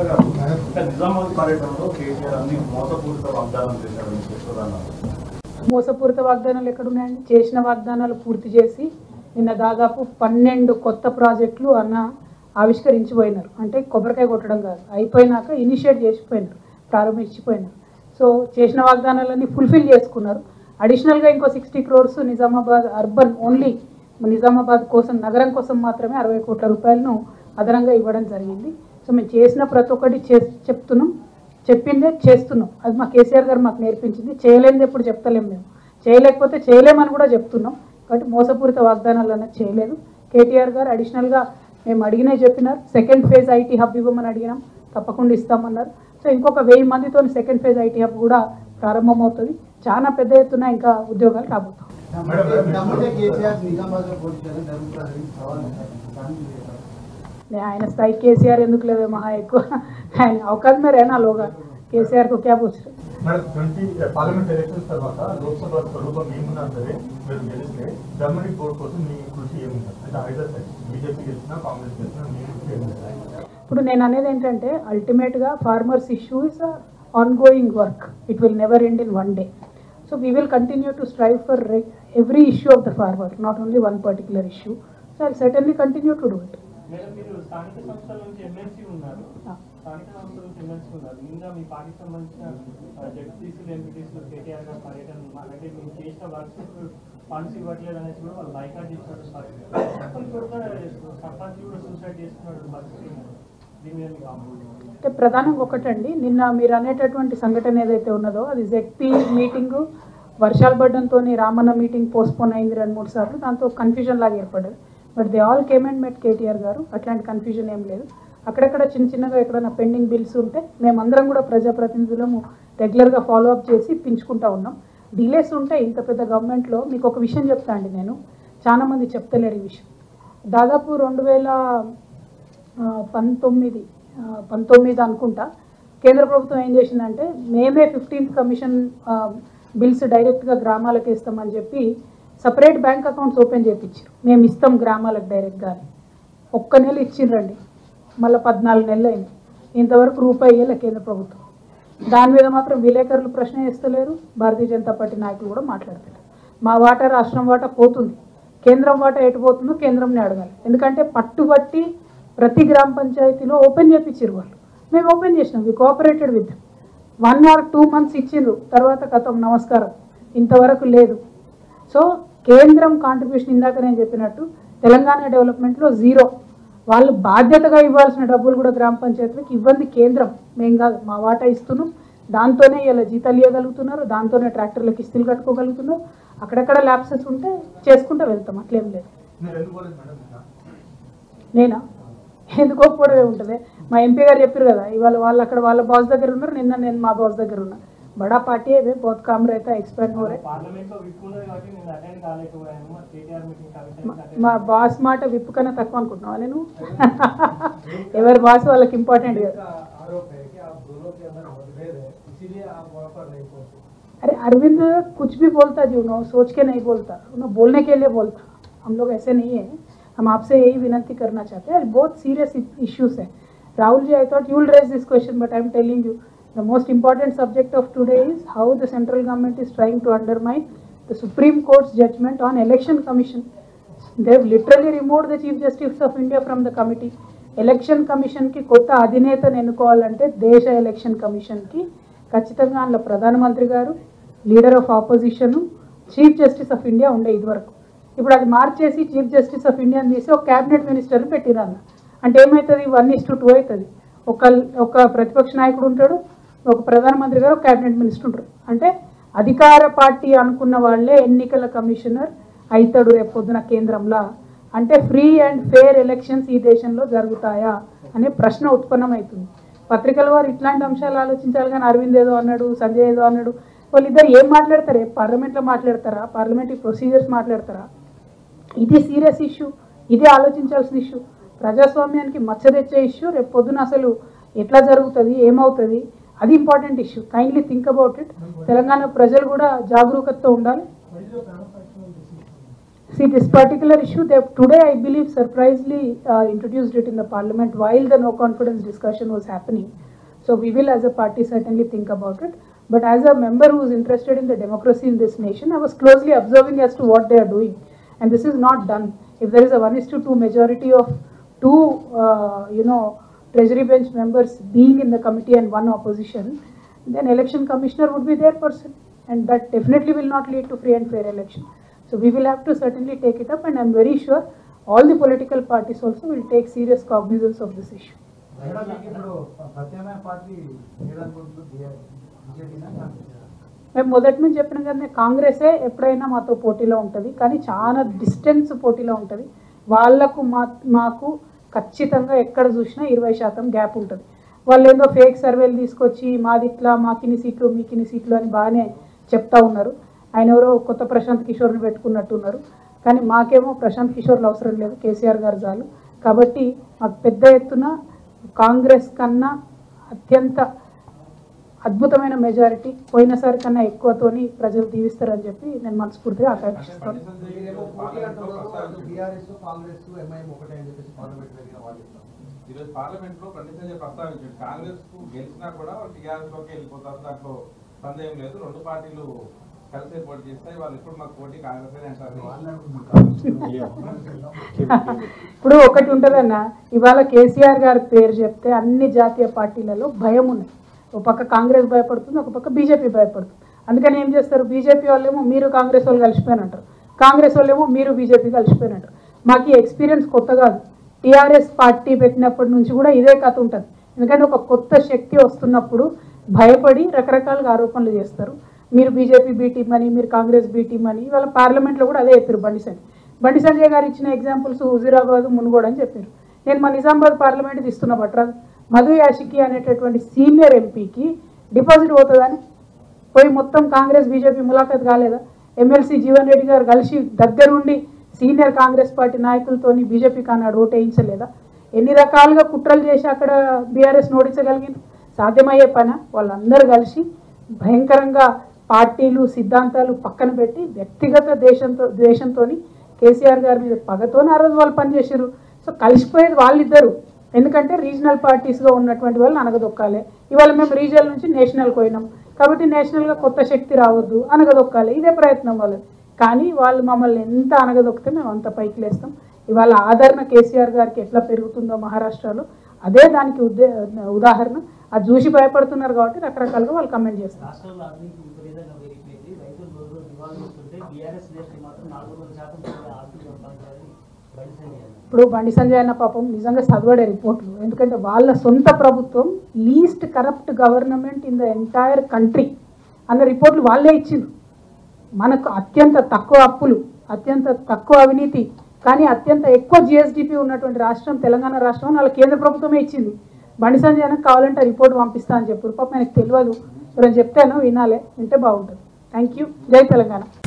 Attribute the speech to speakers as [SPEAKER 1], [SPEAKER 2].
[SPEAKER 1] మిత్ర గారు ఇంకా నిజామాబాద్ పర్యటనలో కేసీఆర్ అన్ని మోసపూరిత వాగ్దానం చేశారని చెప్పారు
[SPEAKER 2] మోసపూరిత వాగ్దానాలు ఎక్కడున్నాయండి చేసిన వాగ్దానాలు పూర్తి చేసి నిన్న దాదాపు పన్నెండు కొత్త ప్రాజెక్టులు అన్న ఆవిష్కరించిపోయినారు అంటే కొబ్బరికాయ కొట్టడం కాదు అయిపోయినాక ఇనిషియేట్ చేసిపోయినారు ప్రారంభించిపోయినారు సో చేసిన వాగ్దానాలన్నీ ఫుల్ఫిల్ చేసుకున్నారు అడిషనల్గా ఇంకో sixty crores Nizamabad urban only Nizamabad కోసం నగరం కోసం మాత్రమే అరవై కోట్ల రూపాయలను అదనంగా ఇవ్వడం జరిగింది సో మేము చేసిన ప్రతి ఒక్కటి చే చెప్తున్నాం చెప్పిందే చేస్తున్నాం అది మా కేసీఆర్ గారు మాకు నేర్పించింది చేయలేనిది ఎప్పుడు చెప్తలేం మేము చేయలేకపోతే చేయలేమని కూడా చెప్తున్నాం కాబట్టి మోసపూరిత వాగ్దానాలు అన్నది చేయలేదు కేటీఆర్ గారు అడిషనల్గా మేము అడిగినే చెప్పినారు సెకండ్ ఫేజ్ ఐటీ హబ్ ఇవ్వమని అడిగినాం తప్పకుండా ఇస్తామన్నారు సో ఇంకొక వెయ్యి మందితో సెకండ్ ఫేజ్ ఐటీ హబ్ కూడా ప్రారంభమవుతుంది చాలా పెద్ద ఎత్తున ఇంకా ఉద్యోగాలు రాబోతాం
[SPEAKER 3] నమ్మితే కేసీఆర్ నిజామాబాద్ పోటీ చేయడం జరుగుతుందని సవాల్ చేశారు. దానికి మీరు ఏమంటారు?
[SPEAKER 2] मैं ఆయన స్థాయి కేసీఆర్ ఎందుకు లేవే మహా ఎక్కువ ఆయన అవకాశం में रहना लोग కేసీఆర్ को क्या पूछ रहे
[SPEAKER 4] మేడం ట్వంటీ పార్లమెంట్ ఎలక్షన్స్ తర్వాత లోక్సభ స్వరూపం ఏమున్నా సరే మీరు గెలిస్తే గవర్నమెంట్ బోర్డు కోసం మీ కృషి ఏముంటుంది అంటే ఐదర్ సైడ్ బీజేపీ గెలిచినా కాంగ్రెస్ గెలిచినా మీ కృషి ఏముంటుంది
[SPEAKER 2] ఇప్పుడు నేను అనేది ఏంటంటే అల్టిమేట్గా farmers issue is ongoing work it will never end in one day so we will continue to strive for every issue of the farmer not only one particular issue so I certainly continue to do it
[SPEAKER 5] madam మీరు స్థానిక సంస్థల నుంచి MLC ఉన్నారు స్థానిక సంస్థల నుంచి MLC ఉన్నారు ఇంకా మీ పార్టీకి సంబంధించిన జడ్పీసీలు ఎంపీటీసీలు కేటీఆర్ గారు పర్యటన అంటే మీరు చేసిన వర్క్స్ ఫండ్స్ ఇవ్వట్లేదు అనేసి కూడా వాళ్ళు బైకాట్ ఇచ్చారు సర్పంచ్ కూడా సర్పంచ్ కూడా సూసైడ్ చేసుకున్నాడు పరిస్థితి దీని మీద మీకు ఆందోళన
[SPEAKER 2] అంటే ప్రధానంగా ఒకటండి నిన్న మీరు అనేటటువంటి సంఘటన ఏదైతే ఉన్నదో అది జెడ్పీ మీటింగు వర్షాలు పడడంతో రామన్న మీటింగ్ పోస్ట్పోన్ అయింది రెండు మూడు సార్లు దాంతో కన్ఫ్యూజన్ లాగా ఏర్పడ్డది but they all came and met KTR గారు అట్లాంటి కన్ఫ్యూజన్ ఏం లేదు అక్కడక్కడ చిన్న చిన్నగా ఎక్కడైనా పెండింగ్ బిల్స్ ఉంటే మేమందరం కూడా ప్రజాప్రతినిధులము రెగ్యులర్గా ఫాలో అప్ చేసి పించుకుంటా ఉన్నాం డిలేస్ ఉంటే ఇంత పెద్ద గవర్నమెంట్లో మీకు ఒక విషయం చెప్తా అండి నేను చాలామంది చెప్తలేరు ఈ విషయం దాదాపు రెండు వేల ఆ, పంతొమ్మిది ఆ, పంతొమ్మిది అనుకుంటా కేంద్ర ప్రభుత్వం ఏం చేసిందంటే మేమే ఫిఫ్టీన్త్ కమిషన్ ఆ, బిల్స్ డైరెక్ట్గా గ్రామాలకు ఇస్తామని చెప్పి సపరేట్ బ్యాంక్ అకౌంట్స్ ఓపెన్ చేయించారు మేము ఇస్తాం గ్రామాలకు డైరెక్ట్గా అని ఒక్క నెల ఇచ్చిండ్రండి మళ్ళీ పద్నాలుగు నెలలు అయింది ఇంతవరకు రూపాయి ఇవ్వలే కేంద్ర ప్రభుత్వం దాని మీద మాత్రం విలేకరులు ప్రశ్న వేస్తలేరు భారతీయ జనతా పార్టీ నాయకులు కూడా మాట్లాడతలేరు మా వాటా రాష్ట్రం వాటా పోతుంది కేంద్రం వాటా ఎటు పోతుందో కేంద్రంని అడగాలి ఎందుకంటే పట్టుబట్టి ప్రతి గ్రామ పంచాయతీలో ఓపెన్ చేయించారు వాళ్ళు మేము ఓపెన్ చేసినాం we cooperated with one or two months ఇచ్చిండ్రు తర్వాత కథం నమస్కారం ఇంతవరకు లేదు సో కేంద్రం కాంట్రిబ్యూషన్ ఇందాక నేను చెప్పినట్టు తెలంగాణ డెవలప్మెంట్లో జీరో వాళ్ళు బాధ్యతగా ఇవ్వాల్సిన డబ్బులు కూడా గ్రామ పంచాయతీలకు ఇవ్వండి కేంద్రం మేం కాదు మా వాటా ఇస్తున్నాం దాంతోనే ఇలా జీతాలు ఇవ్వగలుగుతున్నారు దాంతోనే ట్రాక్టర్లకు ఇస్తులు కట్టుకోగలుగుతున్నారు అక్కడక్కడ ల్యాప్సెస్ ఉంటే చేసుకుంటూ వెళ్తాం అట్లేం లేదు
[SPEAKER 4] మీరు ఎందుకు పోలేదు మేడం నిన్న?
[SPEAKER 2] నేనా ఎందుకో కూడా ఉంటుంది మా ఎంపీ గారు చెప్పారు కదా ఇవాళ వాళ్ళు అక్కడ వాళ్ళ బాస్ దగ్గర ఉన్నారు నిన్న నేను మా బాస్ దగ్గర ఉన్నా బడా పార్టీ है बहुत काम रहता है एक्सपर्ट हो रहे
[SPEAKER 5] పార్లమెంట్ లో విప్ ఉన్నది కాబట్టి నేను అటెండ్ కాలేకపోయాను మరి కేటీఆర్ మీటింగ్ కమిషన్
[SPEAKER 2] మా బాస్ మాట విప్పు కన్నా తక్కువ అనుకుంటున్నావా నేను ఎవరి బాస్ వాళ్ళకి ఇంపార్టెంట్ కదా
[SPEAKER 3] का आरोप है कि आप दोनों के अंदर मतभेद है इसीलिए आप वहाँ पर नहीं पहुँचे
[SPEAKER 2] अरे अरविंद कुछ भी बोलता जी उन्होंने सोच के नहीं बोलता उन्होंने बोलने के लिए बोलता हम लोग ऐसे नहीं है हम आपसे यही विनती करना चाहते हैं बहुत सीरियस इश्यूज है Rahul ji I thought you will raise this question but I am telling you the most important subject of today is how the central government is trying to undermine the Supreme Court's judgment on election commission. They have literally removed the Chief Justice of India from the committee. Election కమిషన్కి కొత్త అధినేతను ఎన్నుకోవాలంటే దేశ election కమిషన్కి ఖచ్చితంగా అందులో ప్రధానమంత్రి గారు leader of opposition chief justice of India ఉండే ఇదివరకు ఇప్పుడు అది మార్చేసి చీఫ్ జస్టిస్ ఆఫ్ ఇండియాని తీసి ఒక క్యాబినెట్ మినిస్టర్ని పెట్టిరాను అంటే ఏమవుతుంది వన్ ఇస్ టు టూ అవుతుంది ఒక ఒక ప్రతిపక్ష నాయకుడు ఉంటాడు ఒక ప్రధానమంత్రి గారు ఒక క్యాబినెట్ మినిస్టర్ ఉంటారు అంటే అధికార పార్టీ అనుకున్న వాళ్ళే ఎన్నికల కమిషనర్ అవుతాడు రేపు పొద్దున కేంద్రంలో అంటే ఫ్రీ అండ్ ఫేర్ ఎలక్షన్స్ ఈ దేశంలో జరుగుతాయా అనే ప్రశ్న ఉత్పన్నమవుతుంది పత్రికల వారు ఇట్లాంటి అంశాలు ఆలోచించాలి కానీ అరవింద్ ఏదో అన్నాడు సంజయ్ ఏదో అన్నాడు వాళ్ళిద్దరు ఏం మాట్లాడతారే పార్లమెంట్లో మాట్లాడతారా పార్లమెంటరీ ప్రొసీజర్స్ మాట్లాడతారా ఇది సీరియస్ ఇష్యూ ఇది ఆలోచించాల్సిన ఇష్యూ ప్రజాస్వామ్యానికి మచ్చ తెచ్చే ఇష్యూ రేపు పొద్దున అసలు ఎట్లా జరుగుతుంది ఏమవుతుంది అది important issue kindly think about it Telangana ప్రజలు కూడా జాగరూకతతో ఉండాలి See, this particular issue, they have today, I believe, surprisingly uh, introduced it in the parliament while the no confidence discussion was happening. So we will, as a party, certainly think about it. But as a member who is interested in the democracy in this nation, I was closely observing as to what they are doing. And this is not done. If there is a one is to two majority of two, uh, you know, treasury bench members being in the committee and one opposition, then election commissioner would be their person. And that definitely will not lead to free and fair election. So we will have to certainly take it up and I'm very sure all the political parties also will take serious cognizance of this issue.
[SPEAKER 3] Madam, మీకు ఇప్పుడు ప్రత్యామ్నాయ party ఏదనుకుంటున్నారు బీజేపీనా
[SPEAKER 2] మేము మొదటి నుంచి చెప్పిన కదా కాంగ్రెసే ఎప్పుడైనా మాతో పోటీలో ఉంటుంది కానీ చాలా డిస్టెన్స్ పోటీలో ఉంటుంది వాళ్లకు మా మాకు ఖచ్చితంగా ఎక్కడ చూసినా ఇరవై శాతం గ్యాప్ ఉంటుంది వాళ్ళు ఏదో ఫేక్ సర్వేలు తీసుకొచ్చి మాది ఇట్లా మాకిన్ని సీట్లు మీకిన్ని సీట్లు అని బాగానే చెప్తా ఉన్నారు ఆయన ఎవరో కొత్త ప్రశాంత్ కిషోర్ని పెట్టుకున్నట్టు ఉన్నారు కానీ మాకేమో ప్రశాంత్ కిషోర్లు అవసరం లేదు కేసీఆర్ గారు చాలు కాబట్టి మాకు పెద్ద ఎత్తున కాంగ్రెస్ కన్నా అత్యంత అద్భుతమైన మెజారిటీ పోయినసారి కన్నా ఎక్కువతోని ప్రజలు దీవిస్తారని చెప్పి నేను మనస్ఫూర్తిగా ఆకాంక్షిస్తాను
[SPEAKER 3] మీరేమో పోటీ అంటున్నారు బీఆర్ఎస్ కాంగ్రెస్ ఎంఐఎం ఒకటే అని చెప్పేసి పార్లమెంట్ దగ్గర వాళ్ళు
[SPEAKER 6] ఈరోజు పార్లమెంట్ లో ఖండితంగా ప్రస్తావించాడు కాంగ్రెస్ కు గెలిచినా కూడా టీఆర్ఎస్ లోకి వెళ్ళిపోతారు దాంట్లో సందేహం లేదు రెండు పార్టీలు కలిసే పోటీ చేస్తాయి వాళ్ళు ఇప్పుడు మాకు పోటీ కాంగ్రెస్ అని అంటారు
[SPEAKER 2] ఇప్పుడు ఒకటి ఉంటుందన్న ఇవాళ కేసీఆర్ గారి పేరు చెప్తే అన్ని జాతీయ పార్టీలలో భయం ఉన్నాయి ఒక పక్క కాంగ్రెస్ భయపడుతుంది ఒక పక్క బీజేపీ భయపడుతుంది అందుకని ఏం చేస్తారు బీజేపీ వాళ్ళేమో మీరు కాంగ్రెస్ వాళ్ళు కలిసిపోయినంటారు కాంగ్రెస్ వాళ్ళేమో మీరు బీజేపీ కలిసిపోయినంటారు మాకు ఈ ఎక్స్పీరియన్స్ కొత్త కాదు టీఆర్ఎస్ పార్టీ పెట్టినప్పటి నుంచి కూడా ఇదే కథ ఉంటుంది ఎందుకంటే ఒక కొత్త శక్తి వస్తున్నప్పుడు భయపడి రకరకాలుగా ఆరోపణలు చేస్తారు మీరు బీజేపీ బీ టీం అని మీరు కాంగ్రెస్ బీ టీం అని ఇవాళ పార్లమెంట్లో కూడా అదే చెప్పారు బండి సంజయ్ బండి సంజయ్ గారు ఇచ్చిన ఎగ్జాంపుల్స్ హుజీరాబాద్ మునుగోడు అని చెప్పారు నేను మా నిజామాబాద్ పార్లమెంట్ ఇస్తున్న బట్రాజ్ మధు యాషికి అనేటటువంటి సీనియర్ ఎంపీకి డిపాజిట్ పోతుందని పోయి మొత్తం కాంగ్రెస్ బీజేపీ ములాఖాత్ కాలేదా ఎమ్మెల్సీ జీవన్ రెడ్డి గారు కలిసి దగ్గరుండి సీనియర్ కాంగ్రెస్ పార్టీ నాయకులతోని బీజేపీ కానాడు ఓటు వేయించలేదా ఎన్ని రకాలుగా కుట్రలు చేసి అక్కడ బీఆర్ఎస్ నోడించగలిగింది సాధ్యమయ్యే పని వాళ్ళందరూ కలిసి భయంకరంగా పార్టీలు సిద్ధాంతాలు పక్కన పెట్టి వ్యక్తిగత దేశంతో ద్వేషంతో కేసీఆర్ గారి మీద పగతోనే ఆ రోజు వాళ్ళు పనిచేసారు సో కలిసిపోయేది వాళ్ళిద్దరు ఎందుకంటే రీజనల్ పార్టీస్గా ఉన్నటువంటి వాళ్ళు అనగదొక్కాలి ఇవాళ మేము రీజనల్ నుంచి నేషనల్కి పోయినాం కాబట్టి నేషనల్గా కొత్త శక్తి రావద్దు అనగదొక్కాలి ఇదే ప్రయత్నం వాళ్ళది కానీ వాళ్ళు మమ్మల్ని ఎంత అనగదొక్కితే మేము అంత పైకి లేస్తాం ఇవాళ ఆదరణ కేసీఆర్ గారికి ఎట్లా పెరుగుతుందో మహారాష్ట్రలో అదే దానికి ఉద్దే ఉదాహరణ అది చూసి భయపడుతున్నారు కాబట్టి రకరకాలుగా వాళ్ళు కమెంట్ చేస్తారు
[SPEAKER 7] రాష్ట్రంలో అవినీతి విపరీతంగా పెరిగిపోయింది రైతులు రోజు రోజు దివాళీ వస్తుంటే బీఆర్ఎస్ నేతలు మాత్రం నాలుగు వందల శాతం కూడా ఆస్తులు సంపాదించాలని బండి సంజయ్ అన్నారు.
[SPEAKER 2] ఇప్పుడు బండి సంజయ్ అన్న పాపం నిజంగా చదవడే రిపోర్ట్లు ఎందుకంటే వాళ్ళ సొంత ప్రభుత్వం least corrupt government in the entire country అన్న రిపోర్ట్లు వాళ్ళే ఇచ్చిండ్రు మనకు అత్యంత తక్కువ అప్పులు అత్యంత తక్కువ అవినీతి కానీ అత్యంత ఎక్కువ జిఎస్డిపి ఉన్నటువంటి రాష్ట్రం తెలంగాణ రాష్ట్రం అని వాళ్ళ కేంద్ర ప్రభుత్వమే ఇచ్చింది బండి సంజయ్ అన్నకు కావాలంటే రిపోర్ట్ పంపిస్తా అని చెప్పారు పాపం ఆయనకు తెలియదు ఎవరైనా చెప్తాను వినాలే వింటే బాగుంటుంది థ్యాంక్ యూ జై తెలంగాణ